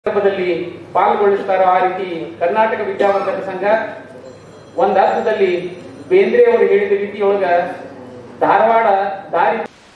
ಸಂದರ್ಭದಲ್ಲಿ ಪಾಲ್ಗೊಳ್ಳಿಸ್ತಾರೋ ಆ ರೀತಿ ಕರ್ನಾಟಕ ವಿದ್ಯಾವರ್ಧಕ ಸಂಘ ಒಂದ್ ಅರ್ಥದಲ್ಲಿ ಬೇಂದ್ರೆ ಅವರು ಹೇಳಿದ ರೀತಿಯೊಳಗ ಧಾರವಾಡ ದಾರಿ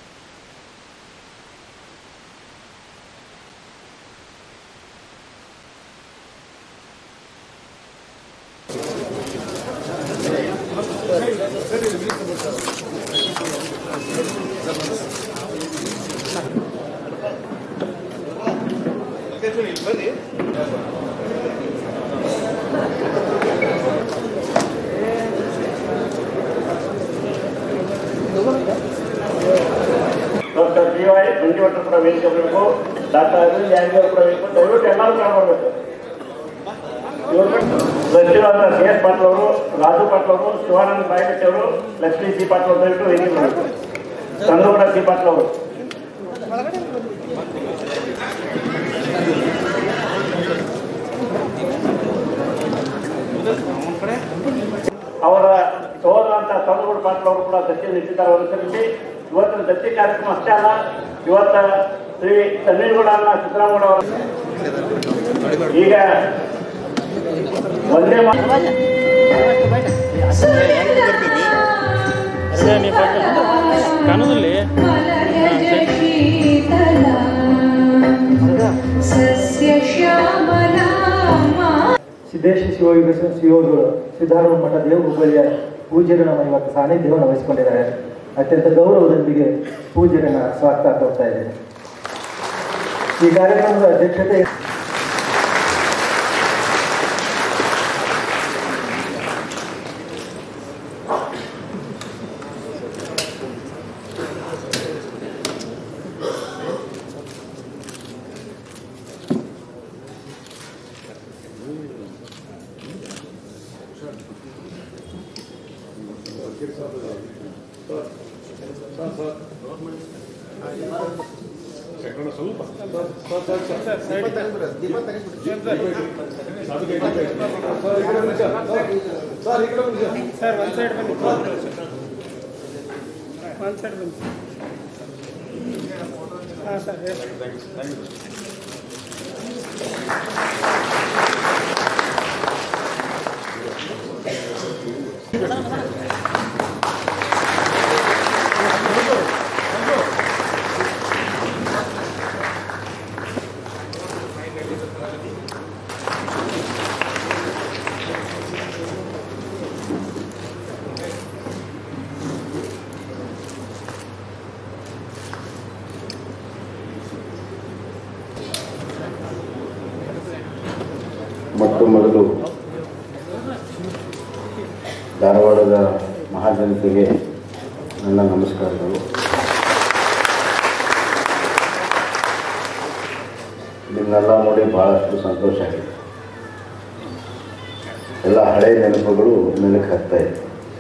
ಡಾಕ್ಟರ್ ಡಿ ವೈ ಮಂಜುವಟ್ಟ ಕೂಡ ವೇದಿಕೆ ಬರಬೇಕು ಡಾಕ್ಟರ್ ಅರವಿಂದ್ ಯಾದವ್ ಕೂಡ ಬೇಕು ದಯವಿಟ್ಟು ಎಲ್ಲರೂ ಕಾಣಬರ್ಬೇಕು ಇವರು ಸಚಿವರಾದ ಕೆ ಎಸ್ ಪಾಟೀಲ್ ಅವರು ರಾಜು ಪಾಟೀಲ್ ಅವರು ಶಿವಾನಂದ ಬಾಯಗಟ್ಟಿ ಅವರು ಲಕ್ಷ್ಮೀ ಸಿ ಪಾಟೀಲ್ ಅವರು ದಯವಿಟ್ಟು ವೇದಿಕೆ ಬರಬೇಕು ಚಂದ್ರಗೌಡ ಸಿ ಪಾಟೀಲ್ ಅವರು ಅವರ ಸೋದರಂತ ಚಂದ್ರಗೌಡ ಪಾಟೀಲ್ ಅವರು ಕೂಡ ದತ್ತಿ ನಿಂತಿದ್ದಾರೆ ಅನುಸರಿಸಿ ಇವತ್ತಿನ ದತ್ತಿ ಕಾರ್ಯಕ್ರಮ ಅಷ್ಟೇ ಅಲ್ಲ ಇವತ್ತ ಶ್ರೀ ತಣ್ಣೀರ್ಗೌಡನ ಸಿದ್ದರಾಮಯ್ಯ ಅವರು ಈಗ ಒಂದೇ ಮಾ ಕಾಣೋದಲ್ಲಿ ಸಸ್ಯ ಶ್ಯಾಮಲಾ ಸಿದ್ದೇಶ ಶಿವಯೋಗ ಶಿವಗಳು ಸಿದ್ಧಾರೂಢ ಮಠ ದೇವ ಹುಬ್ಬಳ್ಳಿಯ ಪೂಜ್ಯರು ನಮ್ಮ ಇವತ್ತು ಸಾನ್ನಿಧ್ಯವನ್ನು ವಹಿಸಿಕೊಂಡಿದ್ದಾರೆ ಅತ್ಯಂತ ಗೌರವದೊಂದಿಗೆ ಪೂಜ್ಯರನ್ನ ಸ್ವಾಗತ ಕೋರ್ತಾ ಇದ್ದೇನೆ ಈ ಕಾರ್ಯಕ್ರಮದ ಅಧ್ಯಕ್ಷತೆ ಸರ್ ಒಂದ್ ಸೈಡ್ ಬನ್ನಿ ಒಂದ್ ಸೈಡ್ ಬನ್ನಿ ಹಾಂ ಸರ್ ಹೇಳಿ ಮೊಟ್ಟ ಮೊದಲು ಧಾರವಾಡದ ಮಹಾಜನತೆಗೆ ನನ್ನ ನಮಸ್ಕಾರಗಳು ನಿಮ್ಮೆಲ್ಲ ನೋಡಿ ಬಹಳಷ್ಟು ಸಂತೋಷ ಆಗಿದೆ ಎಲ್ಲ ಹಳೆಯ ನೆನಪುಗಳು ನೆನಕ್ಕೆ ಹತ್ತಾ ಇದೆ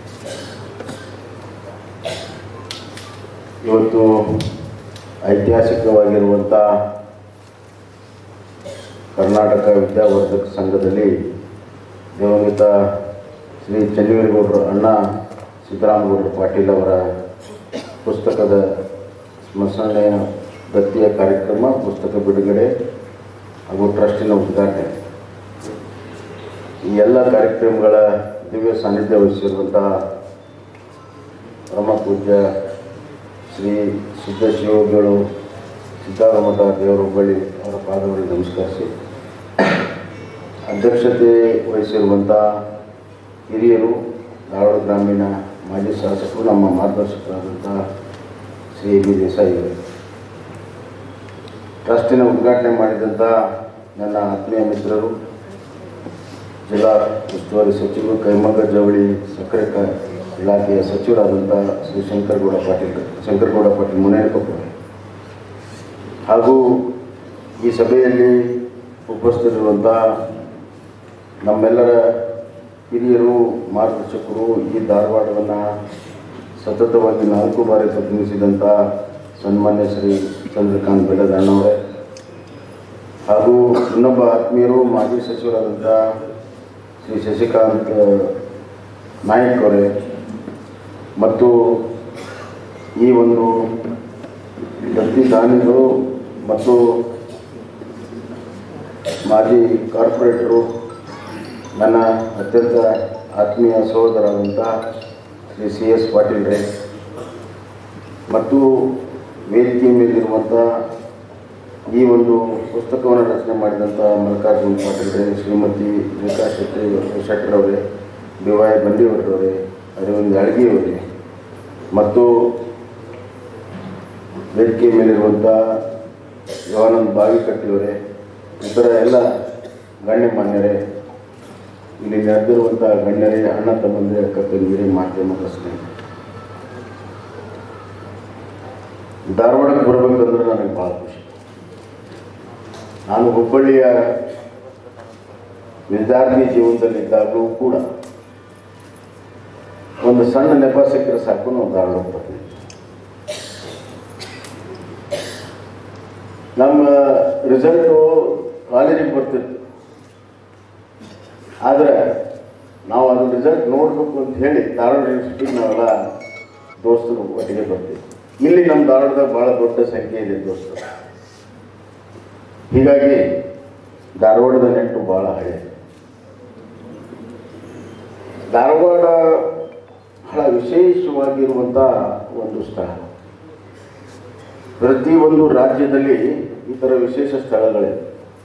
ಇವತ್ತು ಐತಿಹಾಸಿಕವಾಗಿರುವಂಥ ಕರ್ನಾಟಕ ವಿದ್ಯಾವರ್ಧಕ ಸಂಘದಲ್ಲಿ ದಿವಂಗತ ಶ್ರೀ ಚನ್ನವೀರಗೌಡರು ಅಣ್ಣ ಸಿದ್ದರಾಮಗೌಡರು ಪಾಟೀಲ್ ಅವರ ಪುಸ್ತಕದ ಸ್ಮರಣೆಯ ದತ್ತಿಯ ಕಾರ್ಯಕ್ರಮ ಪುಸ್ತಕ ಬಿಡುಗಡೆ ಹಾಗೂ ಟ್ರಸ್ಟಿನ ಉದ್ಘಾಟನೆ ಈ ಎಲ್ಲ ಕಾರ್ಯಕ್ರಮಗಳ ದಿವ್ಯ ಸಾನ್ನಿಧ್ಯ ವಹಿಸಿರುವಂಥ ಪರಮ ಪೂಜ್ಯ ಶ್ರೀ ಸಿದ್ಧಶಿವಗಳು ಸಿದ್ಧಾರಮಠ ದೇವರ ಹುಬ್ಬಳ್ಳಿ ಅವರ ಪಾದಗಳಿಗೆ ನಮಸ್ಕರಿಸಿ ಅಧ್ಯಕ್ಷತೆ ವಹಿಸಿರುವಂಥ ಹಿರಿಯರು ಧಾರವಾಡ ಗ್ರಾಮೀಣ ಮಾಜಿ ಶಾಸಕರು ನಮ್ಮ ಮಾರ್ಗದರ್ಶಕರಾದಂಥ ಶ್ರೀ ಬಿ ದೇಸಾಯಿ ಅವರು ಟ್ರಸ್ಟಿನ ಉದ್ಘಾಟನೆ ಮಾಡಿದಂಥ ನನ್ನ ಆತ್ಮೀಯ ಮಿತ್ರರು ಜಿಲ್ಲಾ ಉಸ್ತುವಾರಿ ಸಚಿವರು ಕೈಮಗ್ಗ ಜವಳಿ ಸಕ್ಕರೆ ಕ ಇಲಾಖೆಯ ಸಚಿವರಾದಂಥ ಶ್ರೀ ಶಂಕರಗೌಡ ಪಾಟೀಲ್ ಶಂಕರಗೌಡ ಪಾಟೀಲ್ ಮುನೇನಕೊಪ್ಪ ಹಾಗೂ ಈ ಸಭೆಯಲ್ಲಿ ಉಪಸ್ಥಿತರಿರುವಂಥ ನಮ್ಮೆಲ್ಲರ ಹಿರಿಯರು ಮಾರ್ಗದರ್ಶಕರು ಈ ಧಾರವಾಡವನ್ನು ಸತತವಾಗಿ ನಾಲ್ಕು ಬಾರಿ ಪ್ರತಿನಿಧಿಸಿದಂಥ ಸನ್ಮಾನ್ಯ ಶ್ರೀ ಚಂದ್ರಕಾಂತ್ ಬೆಳದಣ್ಣವರೇ ಹಾಗೂ ಇನ್ನೊಬ್ಬ ಆತ್ಮೀಯರು ಮಾಜಿ ಸಚಿವರಾದಂಥ ಶ್ರೀ ಶಶಿಕಾಂತ್ ನಾಯಕ್ ಅವರೇ ಮತ್ತು ಈ ಒಂದು ದತ್ತಿ ದಾನಿಗಳು ಮತ್ತು ಮಾಜಿ ಕಾರ್ಪೊರೇಟರು ನನ್ನ ಅತ್ಯಂತ ಆತ್ಮೀಯ ಸಹೋದರಾದಂಥ ಶ್ರೀ ಸಿ ಎಸ್ ಪಾಟೀಲ್ರೇ ಮತ್ತು ವೇದಿಕೆ ಮೇಲಿರುವಂಥ ಈ ಒಂದು ಪುಸ್ತಕವನ್ನು ರಚನೆ ಮಾಡಿದಂಥ ಮಲ್ಲಿಕಾರ್ಜುನ್ ಪಾಟೀಲ್ರೇ ಶ್ರೀಮತಿ ರೇಖಾ ಶೆಟ್ಟಿ ಶೆಟ್ಟರವರೇ ಬಿ ವೈ ಬಂಡಿಯವರವರೇ ಅರವಿಂದ್ ಯಾಳಗಿಯವರೇ ಮತ್ತು ವೇದಿಕೆ ಮೇಲಿರುವಂಥ ಶಿವಾನಂದ್ ಬಾವಿಕಟ್ಟಿಯವರೇ ಇತರ ಎಲ್ಲ ಗಣ್ಯಮಾನ್ಯರೇ ಇಲ್ಲಿ ನೆರೆದಿರುವಂಥ ಗಣ್ಯರೇ ಅಣ್ಣ ತಮ್ಮಂದಿರೇ ಅಕ್ಕ ತಂಗಿರೇ ಮಾಧ್ಯಮ ಸ್ನೇಹಿತರೆ ಧಾರವಾಡಕ್ಕೆ ಬರಬೇಕಂದ್ರೆ ನನಗೆ ಭಾಳ ಖುಷಿ ನಾನು ಹುಬ್ಬಳ್ಳಿಯ ವಿದ್ಯಾರ್ಥಿ ಜೀವನದಲ್ಲಿದ್ದಾಗಲೂ ಕೂಡ ಒಂದು ಸಣ್ಣ ನೆಪ ಸಿಕ್ಕರೆ ಸಾಕು ನಾವು ಧಾರವಾಡಕ್ಕೆ ಬರ್ತೀವಿ ನಮ್ಮ ರಿಸಲ್ಟು ಕಾಲೇಜಿಗೆ ಬರ್ತಿತ್ತು ಆದರೆ ನಾವು ಅದು ರಿಸಲ್ಟ್ ನೋಡಬೇಕು ಅಂತ ಹೇಳಿ ಧಾರವಾಡ ಯೂನಿವರ್ಸಿಟಿಗೆ ನಾವೆಲ್ಲ ದೋಸ್ತರು ಒಟ್ಟಿಗೆ ಬರ್ತೀವಿ ಇಲ್ಲಿ ನಮ್ಮ ಧಾರವಾಡದಾಗ ಭಾಳ ದೊಡ್ಡ ಸಂಖ್ಯೆ ಇದೆ ದೋಸ್ತರು ಹೀಗಾಗಿ ಧಾರವಾಡದ ನೆಂಟು ಭಾಳ ಹಳೆ ಧಾರವಾಡ ಬಹಳ ವಿಶೇಷವಾಗಿರುವಂಥ ಒಂದು ಸ್ಥಳ ಪ್ರತಿಯೊಂದು ರಾಜ್ಯದಲ್ಲಿ ಈ ಥರ ವಿಶೇಷ ಸ್ಥಳಗಳಿವೆ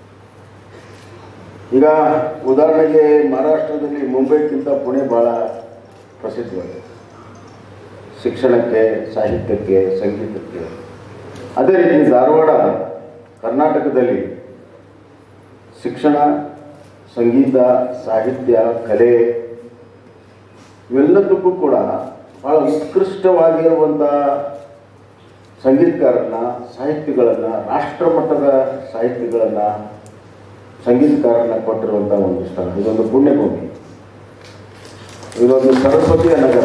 ಈಗ ಉದಾಹರಣೆಗೆ ಮಹಾರಾಷ್ಟ್ರದಲ್ಲಿ ಮುಂಬೈಗಿಂತ ಪುಣೆ ಭಾಳ ಪ್ರಸಿದ್ಧವಾಗಿದೆ ಶಿಕ್ಷಣಕ್ಕೆ ಸಾಹಿತ್ಯಕ್ಕೆ ಸಂಗೀತಕ್ಕೆ ಅದೇ ರೀತಿ ಧಾರವಾಡ ಕರ್ನಾಟಕದಲ್ಲಿ ಶಿಕ್ಷಣ ಸಂಗೀತ ಸಾಹಿತ್ಯ ಕಲೆ ಇವೆಲ್ಲದಕ್ಕೂ ಕೂಡ ಭಾಳ ಉತ್ಕೃಷ್ಟವಾಗಿರುವಂಥ ಸಂಗೀತಗಾರರನ್ನ ಸಾಹಿತ್ಯಗಳನ್ನು ರಾಷ್ಟ್ರಮಟ್ಟದ ಸಾಹಿತ್ಯಗಳನ್ನು ಸಂಗೀತಗಾರರನ್ನ ಕೊಟ್ಟಿರುವಂಥ ಒಂದು ಸ್ಥಳ ಇದೊಂದು ಪುಣ್ಯಭೂಮಿ ಇದೊಂದು ಸರಸ್ವತಿಯ ನಗರ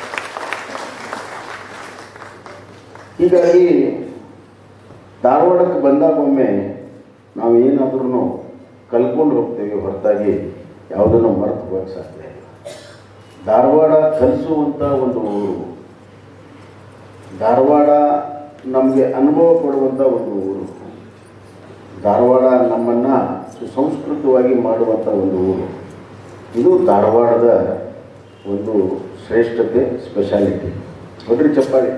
ಹೀಗಾಗಿ ಧಾರವಾಡಕ್ಕೆ ಬಂದಾಗೊಮ್ಮೆ ನಾವು ಏನಾದ್ರೂ ಕಲ್ಕೊಂಡು ಹೋಗ್ತೇವೆ ಹೊರತಾಗಿ ಯಾವುದನ್ನು ಮರೆತು ಹೋಗಕ್ಕೆ ಸಾಧ್ಯ ಇಲ್ಲ ಧಾರವಾಡ ಕಲಿಸುವಂಥ ಒಂದು ಊರು ಧಾರವಾಡ ನಮಗೆ ಅನುಭವ ಕೊಡುವಂಥ ಒಂದು ಊರು ಧಾರವಾಡ ನಮ್ಮನ್ನು ಸುಸಂಸ್ಕೃತವಾಗಿ ಮಾಡುವಂಥ ಒಂದು ಊರು ಇದು ಧಾರವಾಡದ ಒಂದು ಶ್ರೇಷ್ಠತೆ ಸ್ಪೆಷಾಲಿಟಿ ನೋಡ್ರಿ ಚಪ್ಪಾಳಿ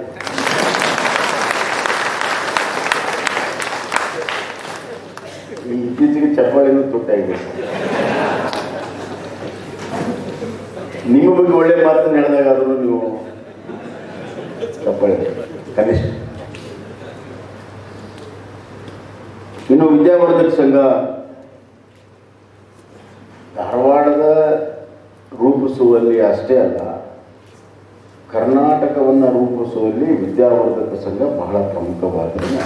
ಈ ಇತ್ತೀಚೆಗೆ ಚಪ್ಪಾಳಿನೂ ತುಟ್ಟಾಗಿದೆ ನಿಮ್ಮ ಬಗ್ಗೆ ಒಳ್ಳೆ ಮಾತನ್ನು ಹೇಳಿದಾಗಾದ್ರೂ ನೀವು ಚಪ್ಪಾಳಿ ಕನಿಷ್ಠ ಇನ್ನು ವಿದ್ಯಾವರ್ಧಕ ಸಂಘ ಧಾರವಾಡದ ರೂಪಿಸುವಲ್ಲಿ ಅಷ್ಟೇ ಅಲ್ಲ ಕರ್ನಾಟಕವನ್ನು ರೂಪಿಸುವಲ್ಲಿ ವಿದ್ಯಾವರ್ಧಕ ಸಂಘ ಬಹಳ ಪ್ರಮುಖವಾಗಿದೆ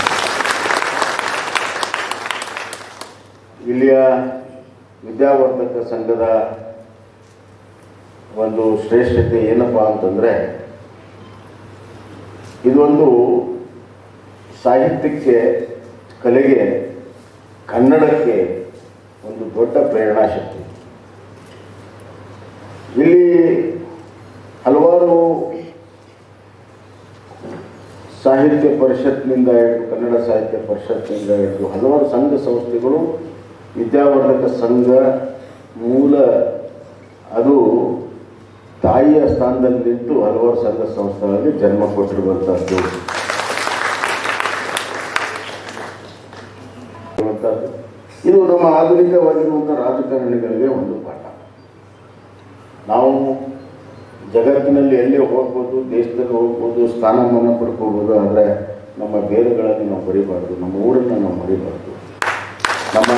ಇಲ್ಲಿಯ ವಿದ್ಯಾವರ್ಧಕ ಸಂಘದ ಒಂದು ಶ್ರೇಷ್ಠತೆ ಏನಪ್ಪಾ ಅಂತಂದರೆ ಇದೊಂದು ಸಾಹಿತ್ಯಕ್ಕೆ ಕಲೆಗೆ ಕನ್ನಡಕ್ಕೆ ಒಂದು ದೊಡ್ಡ ಪ್ರೇರಣಾ ಶಕ್ತಿ ಇಲ್ಲಿ ಹಲವಾರು ಸಾಹಿತ್ಯ ಪರಿಷತ್ನಿಂದ ಹಿಡಿದು ಕನ್ನಡ ಸಾಹಿತ್ಯ ಪರಿಷತ್ನಿಂದ ಹಿಡಿದು ಹಲವಾರು ಸಂಘ ಸಂಸ್ಥೆಗಳು ವಿದ್ಯಾವರ್ಧಕ ಸಂಘ ಮೂಲ ಅದು ತಾಯಿಯ ಸ್ಥಾನದಲ್ಲಿ ನಿಂತು ಹಲವಾರು ಸಂಘ ಸಂಸ್ಥೆಗಳಲ್ಲಿ ಜನ್ಮ ಕೊಟ್ಟಿರುವಂಥದ್ದು ಇರುವಂಥದ್ದು. ಇದು ನಮ್ಮ ಆಧುನಿಕವಾಗಿರುವಂಥ ರಾಜಕಾರಣಿಗಳಿಗೆ ಒಂದು ಪಾಠ ನಾವು ಜಗತ್ತಿನಲ್ಲಿ ಎಲ್ಲೇ ಹೋಗ್ಬೋದು ದೇಶದಲ್ಲಿ ಹೋಗ್ಬೋದು ಸ್ಥಾನಮಾನ ಪಡ್ಕೋಬೋದು ಆದರೆ ನಮ್ಮ ಬೇರುಗಳನ್ನು ನಾವು ಮರಿಬಾರ್ದು ನಮ್ಮ ಊರನ್ನು ನಾವು ಮರಿಬಾರ್ದು ನಮ್ಮ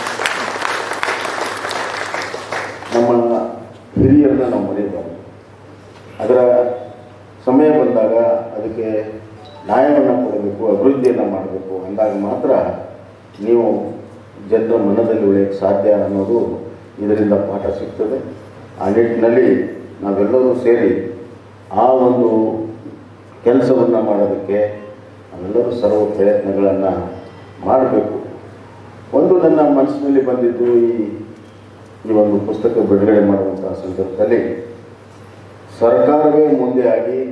ನಮ್ಮ ಹಿರಿಯರನ್ನ ನಾವು ಮರಿಬಾರ್ದು ಅದರ ಸಮಯ ಬಂದಾಗ ಅದಕ್ಕೆ ನ್ಯಾಯವನ್ನು ಕೊಡಬೇಕು ಅಭಿವೃದ್ಧಿಯನ್ನು ಮಾಡಬೇಕು ಅಂದಾಗ ಮಾತ್ರ ನೀವು ಜನರ ಮನದಲ್ಲಿ ಉಳಿಯೋಕ್ಕೆ ಸಾಧ್ಯ ಅನ್ನೋದು ಇದರಿಂದ ಪಾಠ ಸಿಗ್ತದೆ ಆ ನಿಟ್ಟಿನಲ್ಲಿ ನಾವೆಲ್ಲರೂ ಸೇರಿ ಆ ಒಂದು ಕೆಲಸವನ್ನು ಮಾಡೋದಕ್ಕೆ ನಾವೆಲ್ಲರೂ ಸರ್ವ ಪ್ರಯತ್ನಗಳನ್ನು ಮಾಡಬೇಕು ಒಂದು ನನ್ನ ಮನಸ್ಸಿನಲ್ಲಿ ಬಂದಿದ್ದು ಈ ಈ ಒಂದು ಪುಸ್ತಕ ಬಿಡುಗಡೆ ಮಾಡುವಂತಹ ಸಂದರ್ಭದಲ್ಲಿ ಸರ್ಕಾರವೇ ಮುಂದೆ ಆಗಿ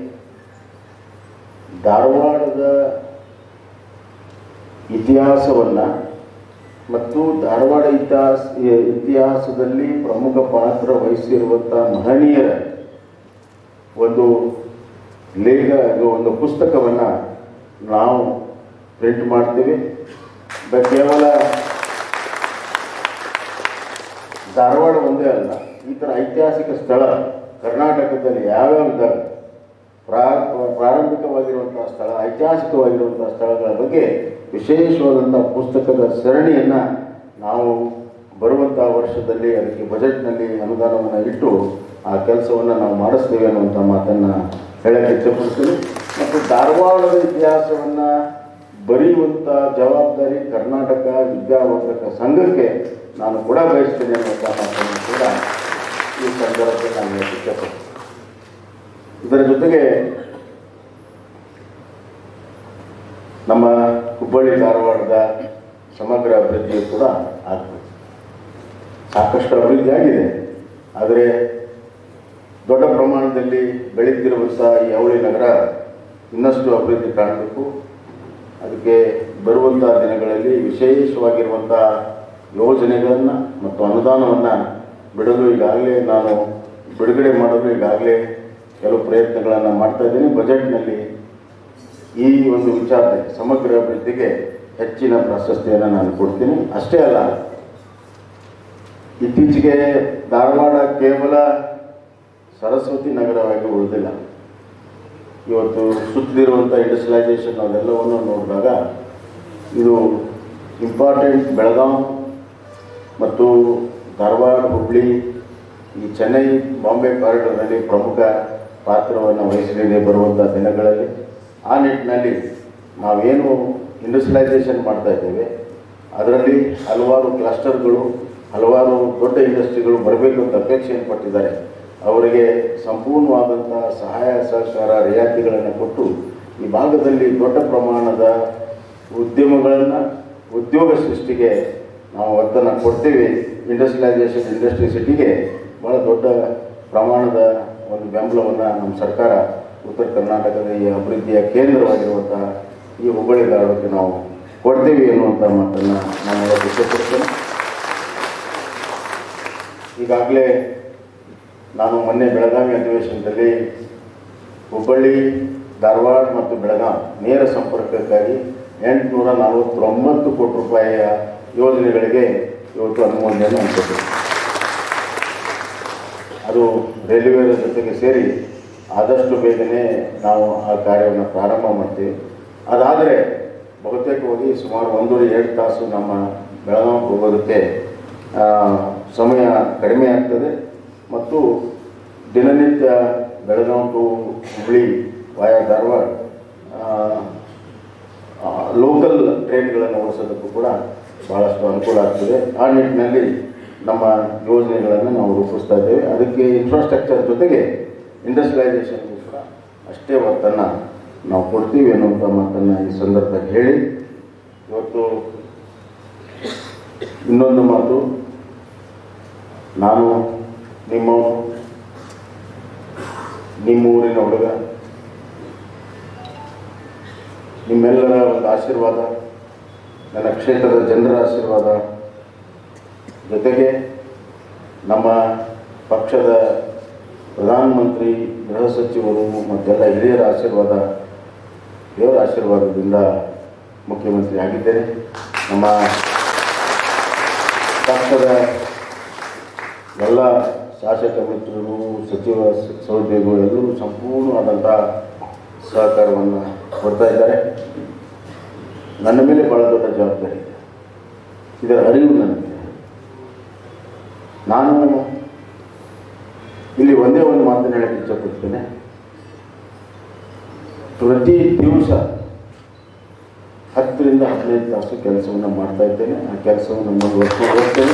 ಧಾರವಾಡದ ಇತಿಹಾಸವನ್ನು ಮತ್ತು ಧಾರವಾಡ ಇತಿಹಾಸ ಇತಿಹಾಸದಲ್ಲಿ ಪ್ರಮುಖ ಪಾತ್ರ ವಹಿಸಿರುವಂಥ ಮಹನೀಯರ ಒಂದು ಲೇಖ ಇದು ಒಂದು ಪುಸ್ತಕವನ್ನು ನಾವು ಪ್ರಿಂಟ್ ಮಾಡ್ತೀವಿ ಬ- ಕೇವಲ ಧಾರವಾಡ ಒಂದೇ ಅಲ್ಲ ಈ ಥರ ಐತಿಹಾಸಿಕ ಸ್ಥಳ ಕರ್ನಾಟಕದಲ್ಲಿ ಯಾವ್ಯಾವ ಇದ್ದಾವೆ ಪ್ರಾ- ಪ್ರಾರಂಭಿಕವಾಗಿರುವಂತಹ ಸ್ಥಳ ಐತಿಹಾಸಿಕವಾಗಿರುವಂತಹ ಸ್ಥಳಗಳ ಬಗ್ಗೆ ವಿಶೇಷವಾದಂಥ ಪುಸ್ತಕದ ಸರಣಿಯನ್ನು ನಾವು ಬರುವಂತಹ ವರ್ಷದಲ್ಲಿ ಅದಕ್ಕೆ ಬಜೆಟ್ನಲ್ಲಿ ಅನುದಾನವನ್ನು ಇಟ್ಟು ಆ ಕೆಲಸವನ್ನು ನಾವು ಮಾಡಿಸ್ತೇವೆ ಅನ್ನುವಂಥ ಮಾತನ್ನು ಹೇಳಕ್ಕೆ ಇಷ್ಟಪಡ್ತೀನಿ ಮತ್ತು ಧಾರವಾಡದ ಇತಿಹಾಸವನ್ನು ಬರೆಯುವಂಥ ಜವಾಬ್ದಾರಿ ಕರ್ನಾಟಕ ವಿದ್ಯಾವರ್ಧಕ ಸಂಘಕ್ಕೆ ನಾನು ಕೂಡ ಬಯಸ್ತೇನೆ ಅನ್ನುವಂಥ ಮಾತನ್ನು ಕೂಡ ಈ ಸಂದರ್ಭದಲ್ಲಿ ನಾನು ಹೇಳಕ್ಕೆ ಇಷ್ಟಪಡ್ತೀನಿ ಇದರ ಜೊತೆಗೆ ನಮ್ಮ ಹುಬ್ಬಳ್ಳಿ ಧಾರವಾಡದ ಸಮಗ್ರ ಅಭಿವೃದ್ಧಿಯು ಕೂಡ ಆಗ್ತದೆ ಸಾಕಷ್ಟು ಅಭಿವೃದ್ಧಿ ಆಗಿದೆ ಆದರೆ ದೊಡ್ಡ ಪ್ರಮಾಣದಲ್ಲಿ ಬೆಳೀತಿರುವಂಥ ಈ ಅವಳಿ ನಗರ ಇನ್ನಷ್ಟು ಅಭಿವೃದ್ಧಿ ಕಾಣಬೇಕು ಅದಕ್ಕೆ ಬರುವಂಥ ದಿನಗಳಲ್ಲಿ ವಿಶೇಷವಾಗಿರುವಂಥ ಯೋಜನೆಗಳನ್ನು ಮತ್ತು ಅನುದಾನವನ್ನು ಬಿಡಲು ಈಗಾಗಲೇ ನಾನು ಬಿಡುಗಡೆ ಮಾಡಲು ಈಗಾಗಲೇ ಕೆಲವು ಪ್ರಯತ್ನಗಳನ್ನು ಮಾಡ್ತಾ ಇದ್ದೀನಿ ಬಜೆಟ್ನಲ್ಲಿ ಈ ಒಂದು ವಿಚಾರದಲ್ಲಿ ಸಮಗ್ರ ಅಭಿವೃದ್ಧಿಗೆ ಹೆಚ್ಚಿನ ಪ್ರಾಶಸ್ತ್ಯವನ್ನು ನಾನು ಕೊಡ್ತೀನಿ ಅಷ್ಟೇ ಅಲ್ಲ ಇತ್ತೀಚೆಗೆ ಧಾರವಾಡ ಕೇವಲ ಸರಸ್ವತಿ ನಗರವಾಗಿ ಉಳಿದಿಲ್ಲ ಇವತ್ತು ಸುತ್ತಲಿರುವಂಥ ಇಂಡಸ್ಟ್ರಿಯಲೈಸೇಷನ್ ಅದೆಲ್ಲವನ್ನು ನೋಡಿದಾಗ ಇದು ಇಂಪಾರ್ಟೆಂಟ್ ಬೆಳಗಾಂ ಮತ್ತು ಧಾರವಾಡ ಹುಬ್ಳಿ ಈ ಚೆನ್ನೈ ಬಾಂಬೆ ಕಾರಿಡಾರ್ನಲ್ಲಿ ಪ್ರಮುಖ ಪಾತ್ರವನ್ನು ವಹಿಸಲಿದೆ ಬರುವಂಥ ದಿನಗಳಲ್ಲಿ ಆ ನಿಟ್ಟಿನಲ್ಲಿ ನಾವೇನು ಇಂಡಸ್ಟ್ರಿಯಲೈಸೇಷನ್ ಮಾಡ್ತಾ ಇದ್ದೇವೆ ಅದರಲ್ಲಿ ಹಲವಾರು ಕ್ಲಸ್ಟರ್ಗಳು ಹಲವಾರು ದೊಡ್ಡ ಇಂಡಸ್ಟ್ರಿಗಳು ಬರಬೇಕು ಅಂತ ಅಪೇಕ್ಷೆಯನ್ನು ಪಟ್ಟಿದ್ದಾರೆ ಅವರಿಗೆ ಸಂಪೂರ್ಣವಾದಂಥ ಸಹಾಯ ಸಹಕಾರ ರಿಯಾಯಿತಿಗಳನ್ನು ಕೊಟ್ಟು ಈ ಭಾಗದಲ್ಲಿ ದೊಡ್ಡ ಪ್ರಮಾಣದ ಉದ್ಯಮಗಳನ್ನು ಉದ್ಯೋಗ ಸೃಷ್ಟಿಗೆ ನಾವು ಒತ್ತನ್ನು ಕೊಡ್ತೀವಿ ಇಂಡಸ್ಟ್ರಿಯಲೈಸೇಷನ್ ಇಂಡಸ್ಟ್ರಿ ಸಿಟಿಗೆ ಭಾಳ ದೊಡ್ಡ ಪ್ರಮಾಣದ ಒಂದು ಬೆಂಬಲವನ್ನು ನಮ್ಮ ಸರ್ಕಾರ ಉತ್ತರ ಕರ್ನಾಟಕದ ಈ ಅಭಿವೃದ್ಧಿಯ ಕೇಂದ್ರವಾಗಿರುವಂತಹ ಈ ಹುಬ್ಬಳ್ಳಿ ಧಾರವಾಡಕ್ಕೆ ನಾವು ಕೊಡ್ತೀವಿ ಎನ್ನುವಂಥ ಮಾತನ್ನು ನಾನು ಹೇಳಕ್ಕೆ ಇಷ್ಟಪಡ್ತೇನೆ ಈಗಾಗಲೇ ನಾನು ಮೊನ್ನೆ ಬೆಳಗಾವಿ ಅಧಿವೇಶನದಲ್ಲಿ ಹುಬ್ಬಳ್ಳಿ ಧಾರವಾಡ ಮತ್ತು ಬೆಳಗಾಂ ನೇರ ಸಂಪರ್ಕಕ್ಕಾಗಿ ಎಂಟುನೂರ ನಲವತ್ತೊಂಬತ್ತು ಕೋಟಿ ರೂಪಾಯಿಯ ಯೋಜನೆಗಳಿಗೆ ಇವತ್ತು ಅನುಮೋದನೆಯನ್ನು ಹಂಚಿದ್ದೇವೆ ಅದು ರೈಲ್ವೆಯ ಜೊತೆಗೆ ಸೇರಿ ಆದಷ್ಟು ಬೇಗನೆ ನಾವು ಆ ಕಾರ್ಯವನ್ನು ಪ್ರಾರಂಭ ಮಾಡ್ತೀವಿ ಅದಾದರೆ ಬಹುತೇಕವಾಗಿ ಸುಮಾರು ಒಂದೂವರೆ ಎರಡು ತಾಸು ನಮ್ಮ ಬೆಳಗಾವಿ ಹೋಗೋದಕ್ಕೆ ಆ, ಸಮಯ ಕಡಿಮೆ ಆಗ್ತದೆ ಮತ್ತು ದಿನನಿತ್ಯ ಬೆಳಗಾವಿ ಟು ಹುಬ್ಳಿ ವಾಯ ಧಾರವಾಡ ಲೋಕಲ್ ಟ್ರೈನ್ಗಳನ್ನು ಓಡಿಸೋದಕ್ಕೂ ಕೂಡ ಭಾಳಷ್ಟು ಅನುಕೂಲ ಆಗ್ತದೆ ಆ ನಿಟ್ಟಿನಲ್ಲಿ ನಮ್ಮ ಯೋಜನೆಗಳನ್ನು ನಾವು ರೂಪಿಸ್ತಾ ಇದ್ದೇವೆ ಅದಕ್ಕೆ ಇನ್ಫ್ರಾಸ್ಟ್ರಕ್ಚರ್ ಜೊತೆಗೆ ಇಂಡಸ್ಟ್ರಿಯಲೈಸೇಷನ್ಗೂ ಕೂಡ ಅಷ್ಟೇ ಒತ್ತನ್ನು ನಾವು ಕೊಡ್ತೀವಿ ಅನ್ನುವಂಥ ಮಾತನ್ನು ಈ ಸಂದರ್ಭದಲ್ಲಿ ಹೇಳಿ ಇವತ್ತು ಇನ್ನೊಂದು ಮಾತು ನಾನು ನಿಮ್ಮ ನಿಮ್ಮ ಊರಿನ ಹುಡುಗ ನಿಮ್ಮೆಲ್ಲರ ಒಂದು ಆಶೀರ್ವಾದ ನನ್ನ ಕ್ಷೇತ್ರದ ಜನರ ಆಶೀರ್ವಾದ ಜೊತೆಗೆ ನಮ್ಮ ಪಕ್ಷದ ಪ್ರಧಾನಮಂತ್ರಿ ಗೃಹ ಸಚಿವರು ಮತ್ತೆಲ್ಲ ಹಿರಿಯರ ಆಶೀರ್ವಾದ ದೇವರ ಆಶೀರ್ವಾದದಿಂದ ಮುಖ್ಯಮಂತ್ರಿ ಆಗಿದ್ದೇನೆ ನಮ್ಮ ಪಕ್ಷದ ಎಲ್ಲ ಶಾಸಕ ಮಿತ್ರರು ಸಚಿವ ಸಹೋದ್ಯೋಗಿಗಳು ಎಲ್ಲರೂ ಸಂಪೂರ್ಣವಾದಂಥ ಸಹಕಾರವನ್ನು ಕೊಡ್ತಾ ಇದ್ದಾರೆ ನನ್ನ ಮೇಲೆ ಭಾಳ ದೊಡ್ಡ ಜವಾಬ್ದಾರಿ ಇದೆ ಇದರ ಅರಿವು ನನಗೆ ನಾನು ಇಲ್ಲಿ ಒಂದೇ ಒಂದು ಮಾತನ್ನು ಹೇಳಕ್ಕೆ ಇಷ್ಟಪಡ್ತೇನೆ ಪ್ರತಿ ದಿವಸ ಹತ್ತರಿಂದ ಹದಿನೈದು ತಾಸು ಕೆಲಸವನ್ನು ಮಾಡ್ತಾ ಇದ್ದೇನೆ ಆ ಕೆಲಸವನ್ನು ಮುಂದುವರ್ಸ್ಕೊಂಡು ಹೋಗ್ತೇನೆ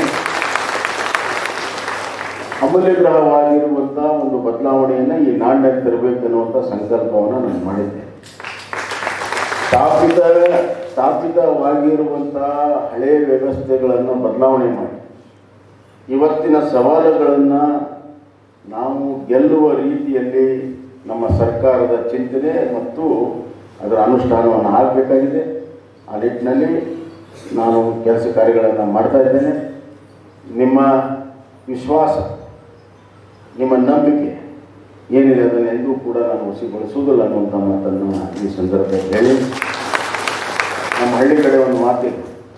ಅಮೂಲ್ಯಗ್ರಹವಾಗಿರುವಂಥ ಒಂದು ಬದಲಾವಣೆಯನ್ನು ಈ ನಾಡಿನಲ್ಲಿ ತರಬೇಕನ್ನುವಂಥ ಸಂಕಲ್ಪವನ್ನು ನಾನು ಮಾಡಿದ್ದೆ ಸ್ಥಾಪಿತ ಸ್ಥಾಪಿತವಾಗಿರುವಂಥ ಹಳೆಯ ವ್ಯವಸ್ಥೆಗಳನ್ನು ಬದಲಾವಣೆ ಮಾಡಿ ಇವತ್ತಿನ ಸವಾಲುಗಳನ್ನು ನಾವು ಗೆಲ್ಲುವ ರೀತಿಯಲ್ಲಿ ನಮ್ಮ ಸರ್ಕಾರದ ಚಿಂತನೆ ಮತ್ತು ಅದರ ಅನುಷ್ಠಾನವನ್ನು ಆಗಬೇಕಾಗಿದೆ ಆ ನಿಟ್ಟಿನಲ್ಲಿ ನಾನು ಕೆಲಸ ಕಾರ್ಯಗಳನ್ನು ಮಾಡ್ತಾ ಇದ್ದೇನೆ ನಿಮ್ಮ ವಿಶ್ವಾಸ ನಿಮ್ಮ ನಂಬಿಕೆ ಏನಿದೆ ಅದನ್ನು ಎಂದೂ ಕೂಡ ನಾನು ಹುಸಿಗೊಳಿಸುವುದಿಲ್ಲ ಅನ್ನುವಂಥ ಮಾತನ್ನು ಈ ಸಂದರ್ಭದಲ್ಲಿ ಹೇಳಿ ನಮ್ಮ ಹಳ್ಳಿ ಕಡೆ ಒಂದು ಮಾತಿದೆ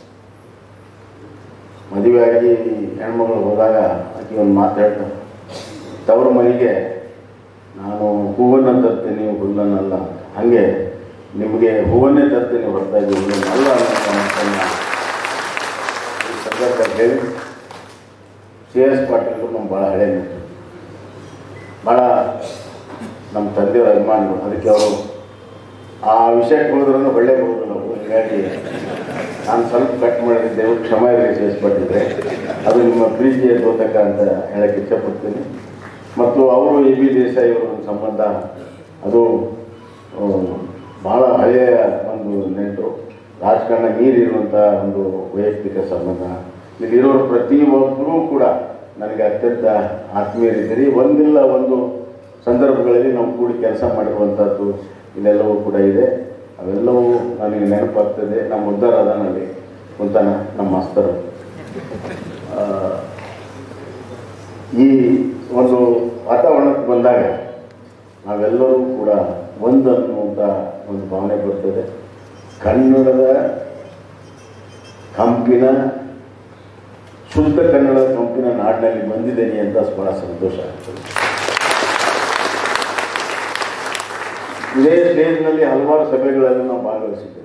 ಮದುವೆಯಾಗಿ ಹೆಣ್ಮಗಳು ಹೋದಾಗ ಆಕೆ ಒಂದು ಮಾತು ಹೇಳ್ತಾರೆ ತವರು ಮನೆಗೆ ನಾನು ಹೂವನ್ನು ತರ್ತೀನಿ ಹುಲ್ಲನ್ನಲ್ಲ ಹಾಗೆ ನಿಮಗೆ ಹೂವನ್ನೇ ತರ್ತೀನಿ ಹೊರತಾ ಇದ್ದೀವಿ ಹುಲ್ಲನ್ನಲ್ಲ ಅನ್ನೋ ಮಾತನ್ನು ಈ ಸಂದರ್ಭದಲ್ಲಿ ಹೇಳಿ ಸಿ ಎಸ್ ಪಾಟೀಲ್ ನಮ್ಮ ಭಾಳ ಹಳೆ ಮಿತ್ರ ಭಾಳ ನಮ್ಮ ತಂದೆಯವರ ಅಭಿಮಾನಿಗಳು ಅದಕ್ಕೆ ಅವರು ಆ ವಿಷಯಕ್ಕೆ ಹೋದ್ರೂ ಒಳ್ಳೆ ಹೋದ್ರು ನಾವು ಹೀಗಾಗಿ ನಾನು ಸ್ವಲ್ಪ ಕಟ್ ಮಾಡಿದ್ದೆ ದೇವ್ರು ಕ್ಷಮ ಇರಲಿ ಸೇರಿಸ್ಪಟ್ಟಿದ್ರೆ ಅದು ನಿಮ್ಮ ಪ್ರೀತಿಯ ದ್ಯೋತಕ ಅಂತ ಹೇಳಕ್ಕೆ ಇಚ್ಛಪಡ್ತೀನಿ ಮತ್ತು ಅವರು ಎ ಬಿ ದೇಸಾಯಿ ಅವರ ಒಂದು ಸಂಬಂಧ ಅದು ಆ, ಭಾಳ ಹಳೆಯ ಒಂದು ನೆಂಟರು ರಾಜಕಾರಣ ಮೀರಿರುವಂಥ ಒಂದು ವೈಯಕ್ತಿಕ ಸಂಬಂಧ ಇಲ್ಲಿರೋರು ಪ್ರತಿಯೊಬ್ಬರೂ ಕೂಡ ನನಗೆ ಅತ್ಯಂತ ಆತ್ಮೀಯರಿದ್ದೀರಿ ಒಂದಿಲ್ಲ ಒಂದು ಸಂದರ್ಭಗಳಲ್ಲಿ ನಾವು ಕೂಡಿ ಕೆಲಸ ಮಾಡಿರುವಂಥದ್ದು ಇಲ್ಲೆಲ್ಲವೂ ಕೂಡ ಇದೆ ಅವೆಲ್ಲವೂ ನನಗೆ ನೆನಪಾಗ್ತದೆ ನಮ್ಮ ಉದ್ಧಾರ ಅದಾನಲ್ಲಿ ಕುಂತಾನ ನಮ್ಮ ಮಾಸ್ತರು ಆ, ಈ ಒಂದು ವಾತಾವರಣಕ್ಕೆ ಬಂದಾಗ ನಾವೆಲ್ಲರೂ ಕೂಡ ಒಂದು ಅನ್ನುವಂಥ ಒಂದು ಭಾವನೆ ಬರ್ತದೆ ಕನ್ನಡದ ಕಂಪಿನ ಶುದ್ಧ ಕನ್ನಡದ ಕಂಪಿನ ನಾಡಿನಲ್ಲಿ ಬಂದಿದ್ದೇನೆ ಅಂತ ಬಹಳ ಸಂತೋಷ ಆಗ್ತದೆ ಇದೇ ಸ್ಟೇಜ್ನಲ್ಲಿ ಹಲವಾರು ಸಭೆಗಳಲ್ಲಿ ನಾವು ಭಾಗವಹಿಸಿದ್ದೇವೆ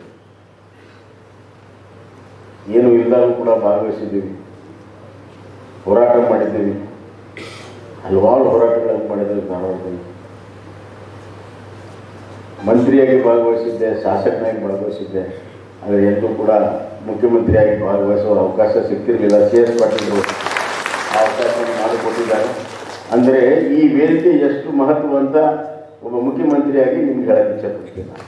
ಏನು ಇಲ್ಲರೂ ಕೂಡ ಭಾಗವಹಿಸಿದ್ದೀವಿ ಹೋರಾಟ ಮಾಡಿದ್ದೀವಿ ಹಲವಾರು ಹೋರಾಟಗಳನ್ನು ಮಾಡಿದ್ದೇವೆ ಧಾರವಾಡದಲ್ಲಿ ಮಂತ್ರಿಯಾಗಿ ಭಾಗವಹಿಸಿದ್ದೆ ಶಾಸಕನಾಗಿ ಭಾಗವಹಿಸಿದ್ದೆ ಆದರೆ ಎಂದೂ ಕೂಡ ಮುಖ್ಯಮಂತ್ರಿಯಾಗಿ ಭಾಗವಹಿಸುವ ಅವಕಾಶ ಸಿಗ್ತಿರಲಿಲ್ಲ ಸಿ ಎಸ್ ಪಾಟೀಲ್ ಆ ಅವಕಾಶವನ್ನು ಮಾಡಿಕೊಟ್ಟಿದ್ದಾರೆ ಅಂದರೆ ಈ ವೇದಿಕೆ ಎಷ್ಟು ಮಹತ್ವ ಅಂತ ಒಬ್ಬ ಮುಖ್ಯಮಂತ್ರಿಯಾಗಿ ನಿಮ್ಗೆ ಹೇಳಕ್ಕೆ ಇಚ್ಛಪಡ್ತೀನಿ ನಾನು.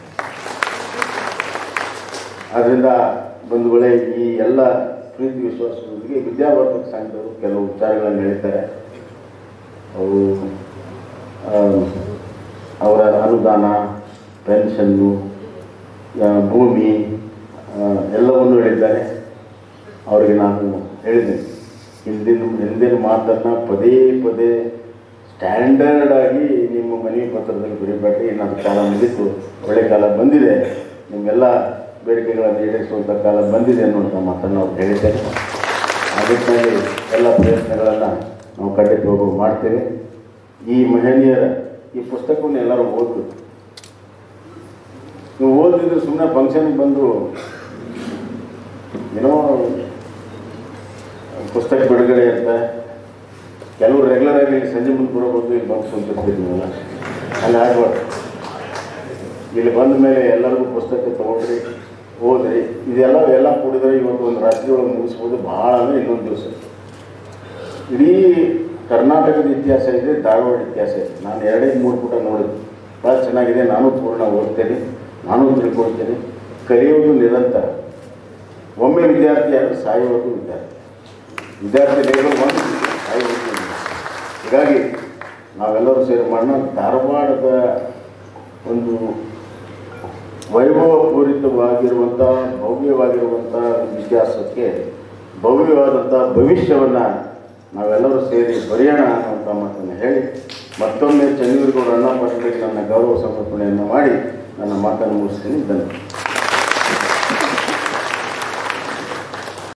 ಆದ್ದರಿಂದ ಬಂಧುಗಳೇ ಈ ಎಲ್ಲ ಪ್ರೀತಿ ವಿಶ್ವಾಸದೊಂದಿಗೆ ವಿದ್ಯಾವರ್ಧಕ ಸಂಘದವರು ಕೆಲವು ವಿಚಾರಗಳನ್ನು ಹೇಳ್ತಾರೆ ಅವರು ಆ, ಅವರ ಅನುದಾನ ಪೆನ್ಷನ್ನು ಆ, ಭೂಮಿ ಆ, ಎಲ್ಲವನ್ನು ಹೇಳಿದ್ದಾರೆ ಅವರಿಗೆ ನಾನು ಹೇಳಿದೆ ಹಿಂದಿನ ಹಿಂದಿನ ಮಾತನ್ನು ಪದೇ ಪದೇ ಸ್ಟ್ಯಾಂಡರ್ಡ್ ಆಗಿ ನಿಮ್ಮ ಮನವಿ ಪತ್ರದಲ್ಲಿ ಬರೀಬೇಡಿ ನನ್ನ ಕಾಲ ಮುಗಿತು ಒಳ್ಳೆ ಕಾಲ ಬಂದಿದೆ ನಿಮ್ಮೆಲ್ಲ ಬೇಡಿಕೆಗಳನ್ನು ಈಡೇರಿಸುವಂಥ ಕಾಲ ಬಂದಿದೆ ಅನ್ನುವಂಥ ಮಾತನ್ನು ಅವ್ರು ಹೇಳಿದ್ದಾರೆ ಆ ನಿಟ್ಟಿನಲ್ಲಿ ಎಲ್ಲ ಪ್ರಯತ್ನಗಳನ್ನು ನಾವು ಖಂಡಿತವಾಗೂ ಮಾಡ್ತೇವೆ ಈ ಮಹನೀಯರ ಈ ಪುಸ್ತಕವನ್ನು ಎಲ್ಲರೂ ಓದಬೇಕು ನೀವು ಓದಿದ್ರೆ ಸುಮ್ಮನೆ ಫಂಕ್ಷನ್ಗೆ ಬಂದು ಏನೋ ಪುಸ್ತಕ ಬಿಡುಗಡೆ ಅಂತ ಕೆಲವರು ರೆಗ್ಯುಲರ್ ಆಗಿ ಇಲ್ಲಿ ಸಂಜೆ ಮುಂದೆ ಬರೋಬೋದು ಇಲ್ಲಿ ಬಂದು ಕುಂತಿರ್ತೀವಿ ನೀವೆಲ್ಲ ಹಂಗೆ ಆಗ್ಬಾರ್ದು ಇಲ್ಲಿ ಬಂದ ಮೇಲೆ ಎಲ್ಲರಿಗೂ ಪುಸ್ತಕ ತೊಗೊಂಡ್ರಿ ಓದ್ರಿ ಇದೆಲ್ಲ ಎಲ್ಲ ಕೂಡಿದ್ರೆ ಇವತ್ತು ಒಂದು ರಾತ್ರಿ ಒಳಗೆ ಮುಗಿಸ್ಬೋದು ಭಾಳ ಅಂದರೆ ಇನ್ನೊಂದು ದಿವಸ ಇಡೀ ಕರ್ನಾಟಕದ ಇತಿಹಾಸ ಇದೆ ಧಾರವಾಡ ಇತಿಹಾಸ ಇದೆ ನಾನು ಎರಡೇ ಮೂರು ಪುಟ ನೋಡಿದ್ದು ಭಾಳ ಚೆನ್ನಾಗಿದೆ ನಾನು ಪೂರ್ಣ ಓದ್ತೇನೆ ನಾನು ತಿಳ್ಕೊಳ್ತೇನೆ ಕಲಿಯುವುದು ನಿರಂತರ ಒಮ್ಮೆ ವಿದ್ಯಾರ್ಥಿ ಆದರೆ ಸಾಯುವುದು ವಿದ್ಯಾರ್ಥಿ ವಿದ್ಯಾರ್ಥಿ ಲೇಬಲ್ ಒಂದು ಸಾಯುವುದು ಇಲ್ಲ. ಹೀಗಾಗಿ ನಾವೆಲ್ಲರೂ ಸೇರಿ ಮಾಡೋಣ ಧಾರವಾಡದ ಒಂದು ವೈಭವಪೂರಿತವಾಗಿರುವಂಥ ಭವ್ಯವಾಗಿರುವಂಥ ಇತಿಹಾಸಕ್ಕೆ ಭವ್ಯವಾದಂಥ ಭವಿಷ್ಯವನ್ನು ನಾವೆಲ್ಲರೂ ಸೇರಿ ಬರೆಯೋಣ ಅನ್ನುವಂಥ ಮಾತನ್ನು ಹೇಳಿ ಮತ್ತೊಮ್ಮೆ ಚನ್ನವೀರಗೌಡ ಅಣ್ಣ ಪಾಟೀಲರಿಗೆ ನನ್ನ ಗೌರವ ಸಮರ್ಪಣೆಯನ್ನು ಮಾಡಿ ನನ್ನ ಮಾತನ್ನು ಮುಗಿಸ್ತೀನಿ ಧನ್ಯವಾದ